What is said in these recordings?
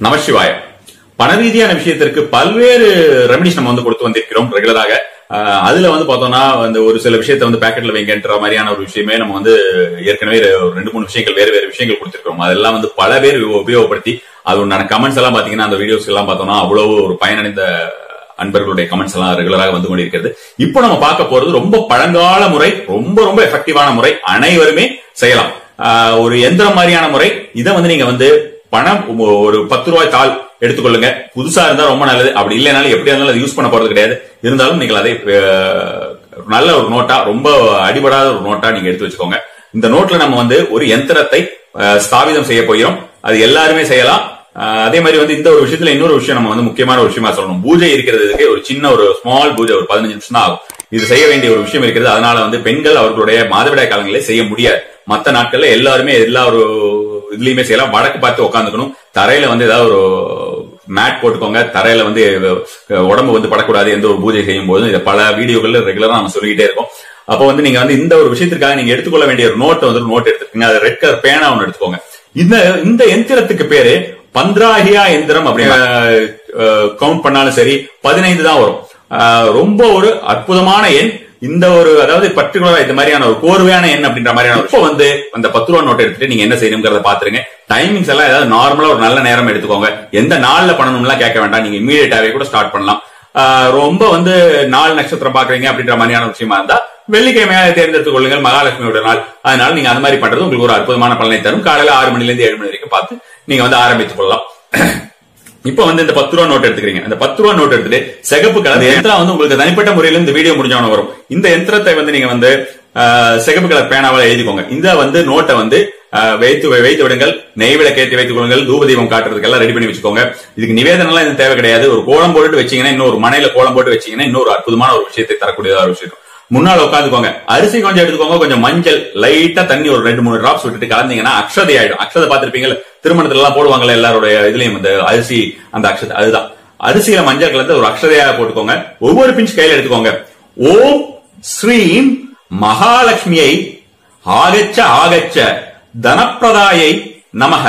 நமசிவாய பண ரீதியான விஷயத்திற்கு பல்வேறு ரெமடிஸ் நம்ம வந்து கொடுத்து வந்திருக்கிறோம் ரெகுலராக அஹ் அதுல வந்து பார்த்தோம்னா அந்த ஒரு சில விஷயத்தை வந்து பேக்கெட்ல வைங்கன்ற மாதிரியான ஒரு விஷயமே நம்ம வந்து ஏற்கனவே ஒரு ரெண்டு மூணு விஷயங்கள் வேறு வேறு விஷயங்கள் கொடுத்திருக்கோம் அதெல்லாம் வந்து பல பேர் உபயோகப்படுத்தி அது உண்டான கமெண்ட்ஸ் எல்லாம் பாத்தீங்கன்னா அந்த வீடியோஸ் எல்லாம் பார்த்தோம்னா அவ்வளவு ஒரு பயனடைந்த அன்பர்களுடைய கமெண்ட்ஸ் எல்லாம் ரெகுலராக வந்து கொண்டிருக்கிறது இப்போ நம்ம பார்க்க போறது ரொம்ப பழங்கால முறை ரொம்ப ரொம்ப எஃபெக்டிவான முறை அனைவருமே செய்யலாம் ஆஹ் ஒரு எந்திரம் மாதிரியான முறை இதை வந்து நீங்க வந்து பணம் ஒரு பத்து ரூபாய் தாள் எடுத்துக்கொள்ளுங்க புதுசா இருந்தா ரொம்ப நல்லது அப்படி இல்லைனாலும் எப்படி இருந்தாலும் அதை யூஸ் பண்ண போறது கிடையாது இருந்தாலும் நீங்கள் அதை அஹ், நல்ல ஒரு நோட்டா ரொம்ப அடிபடாத ஒரு நோட்டா நீங்க எடுத்து வச்சுக்கோங்க இந்த நோட்ல நம்ம வந்து ஒரு எந்திரத்தை அஹ், ஸ்தாபிதம் செய்ய போகிறோம் அது எல்லாருமே செய்யலாம் அஹ், அதே மாதிரி வந்து இந்த ஒரு விஷயத்துல இன்னொரு விஷயம் நம்ம வந்து முக்கியமான ஒரு விஷயமா சொல்லணும் பூஜை இருக்கிறதுக்கு ஒரு சின்ன ஒரு ஸ்மால் பூஜை ஒரு பதினஞ்சு நிமிஷம் தான் ஆகும் இது செய்ய வேண்டிய ஒரு விஷயம் இருக்கிறது அதனால வந்து பெண்கள் அவர்களுடைய மாதவிடாய் காலங்களிலே செய்ய முடியாது மத்த நாட்கள்ல எல்லாருமே எல்லா ஒரு இதுலயுமே செய்யலாம் வடக்கு பார்த்து உட்காந்துக்கணும் தரையில வந்து ஏதாவது ஒரு மேட் போட்டுக்கோங்க தரையில வந்து அஹ், உடம்பு வந்து படக்கூடாது எந்த ஒரு பூஜை செய்யும் போதும் இதை பல வீடியோகள்ல ரெகுலரா நம்ம சொல்லிக்கிட்டே இருக்கோம் அப்போ வந்து நீங்க வந்து இந்த ஒரு விஷயத்திற்காக நீங்க எடுத்துக்கொள்ள வேண்டிய ஒரு நோட் வந்து நோட் எடுத்துக்கோங்க அது ரெட் கலர் பேனா ஒன்று எடுத்துக்கோங்க இந்த இந்த எந்திரத்துக்கு பேரு பந்திராகியா எந்திரம் அப்படின்னு கவுண்ட் பண்ணாலும் சரி பதினைந்து தான் வரும் அஹ், ரொம்ப ஒரு அற்புதமான எண் இந்த ஒரு அதாவது பர்டிகுலரா இந்த மாதிரியான ஒரு கோர்வையான எண் அப்படின்ற மாதிரியான ஒரு- இப்போ வந்து அந்த பத்து ரூபா நோட் எடுத்துட்டு நீங்க என்ன செய்யணுங்கிறத பாத்துருங்க டைமிங்ஸ் எல்லாம் ஏதாவது நார்மலா ஒரு நல்ல நேரம் எடுத்துக்கோங்க எந்த நாள்ல பண்ணணும்லாம் கேட்க வேண்டாம் நீங்க இமீடியட்டாவே கூட ஸ்டார்ட் பண்ணலாம் ஆஹ் ரொம்ப வந்து நாள் நட்சத்திரம் பாக்குறீங்க அப்படின்ற மாதிரியான விஷயமா இருந்தா வெள்ளிக்கிழமையா தேர்ந்தெடுத்துக் கொள்ளுங்கள் மகாலட்சுமியோட நாள் அதனால நீங்க அந்த மாதிரி பண்றது உங்களுக்கு ஒரு அற்புதமான பலனை தரும் காலையில ஆறு மணில இருந்து ஏழு மணி வரைக்கும் பார்த்து நீங்க வந்து ஆரம்பித்துக் கொள்ளலாம் இப்ப வந்து இந்த பத்து ரூபா நோட் எடுத்துக்கிறீங்க அந்த பத்து ரூபா நோட் எடுத்துட்டு சிகப்பு கலர் யந்திரம் வந்து உங்களுக்கு தனிப்பட்ட முறையில இந்த வீடியோ முடிஞ்சவன வரும் இந்த யந்திரத்தை வந்து நீங்க வந்து ஆஹ், சிகப்பு கலர் பேனாவால் எழுதிக்கோங்க இந்த வந்து நோட்டை வந்து ஆஹ், வைத்து வைத்து விடுங்கள் நெய் விளக்கேற்றி வைத்துக் கொள்ளுங்கள் தூப தீபம் காட்டுறதுக்கு எல்லாம் ரெடி பண்ணி வச்சுக்கோங்க இதுக்கு நிவேதனம் எல்லாம் இது தேவை கிடையாது ஒரு கோலம் போட்டு வச்சீங்கன்னா இன்னொரு மனையில கோலம் போட்டு வச்சீங்கன்னா இன்னொரு அற்புதமான ஒரு விஷயத்தை தரக்கூடியதா ஒரு விஷயம் முன்னால உட்காந்துக்கோங்க அரிசி கொஞ்சம் எடுத்துக்கோங்க கொஞ்சம் மஞ்சள் லைட்டா தண்ணி ஒரு ரெண்டு மூணு டிராப்ஸ் விட்டுட்டு கலந்தீங்கன்னா அக்ஷதை ஆயிடும் அக்ஷதை பார்த்திருப்பீங்கல்ல திருமணத்துல எல்லாம் போடுவாங்கல்ல எல்லாருடைய இதுலயும் இந்த அரிசி அந்த அக்ஷதை அதுதான் அரிசியில மஞ்சள் கலந்து ஒரு அக்ஷதையா போட்டுக்கோங்க ஒவ்வொரு பிஞ்ச் கையில எடுத்துக்கோங்க ஓம் ஸ்ரீம் மகாலட்சுமியை ஆகச்ச ஆகச்ச தனப்பிரதாயை நமக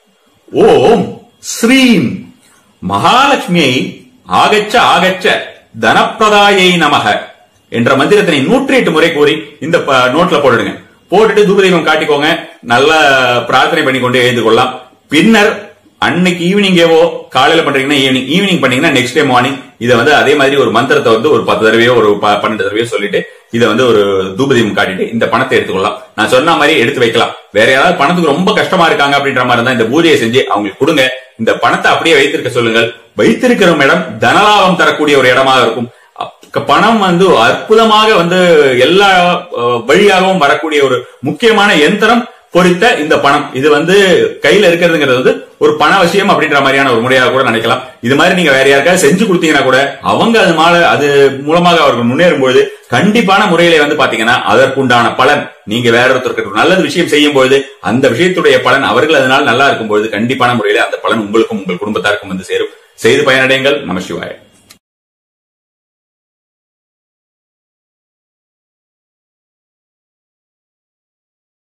ஓம் ஸ்ரீம் மகாலட்சுமியை ஆகச்ச ஆகச்ச தனப்பிரதாயை நமக என்ற மந்திரத்தினை நூற்றி எட்டு முறை கூறி இந்த ப- நோட்ல போட்டுடுங்க போட்டுட்டு தூபதீபம் காட்டிக்கோங்க நல்ல பிரார்த்தனை பண்ணி கொண்டு எழுந்து கொள்ளலாம் பின்னர் அன்னைக்கு ஈவினிங்கேவோ காலையில பண்றீங்கன்னா ஈவினிங் ஈவினிங் பண்ணீங்கன்னா நெக்ஸ்ட் டே மார்னிங் இதை வந்து அதே மாதிரி ஒரு மந்திரத்தை வந்து ஒரு பத்து தடவையோ ஒரு ப- பன்னெண்டு தடவையோ சொல்லிட்டு இதை வந்து ஒரு தூபதீபம் காட்டிட்டு இந்த பணத்தை எடுத்துக்கொள்ளலாம் நான் சொன்ன மாதிரி எடுத்து வைக்கலாம் வேற யாராவது பணத்துக்கு ரொம்ப கஷ்டமா இருக்காங்க அப்படின்ற மாதிரி இருந்தா இந்த பூஜையை செஞ்சு அவங்களுக்கு கொடுங்க இந்த பணத்தை அப்படியே வைத்திருக்க சொல்லுங்கள் வைத்திருக்கிற இடம் தனலாபம் தரக்கூடிய ஒரு இடமாக இருக்கும் அப்~ பணம் வந்து அற்புதமாக வந்து எல்லா அஹ், வழியாகவும் வரக்கூடிய ஒரு முக்கியமான எந்திரம் பொறித்த இந்த பணம் இது வந்து கையில இருக்கிறதுங்கிறது வந்து ஒரு பண விஷயம் அப்படின்ற மாதிரியான ஒரு முறையாக கூட நினைக்கலாம் இது மாதிரி நீங்க வேற யாருக்காவது செஞ்சு கொடுத்தீங்கன்னா கூட அவங்க அது மேல அது மூலமாக அவர்கள் முன்னேறும் பொழுது கண்டிப்பான முறையில வந்து பாத்தீங்கன்னா அதற்குண்டான பலன் நீங்க வேற ஒருத்தருக்கு ஒரு நல்லது விஷயம் செய்யும் பொழுது அந்த விஷயத்துடைய பலன் அவர்கள் அதனால் நல்லா இருக்கும் பொழுது கண்டிப்பான முறையில அந்த பலன் உங்களுக்கும் உங்கள் குடும்பத்தாருக்கும் வந்து சேரும் செய்து பயனடையுங்கள் நம சிவாய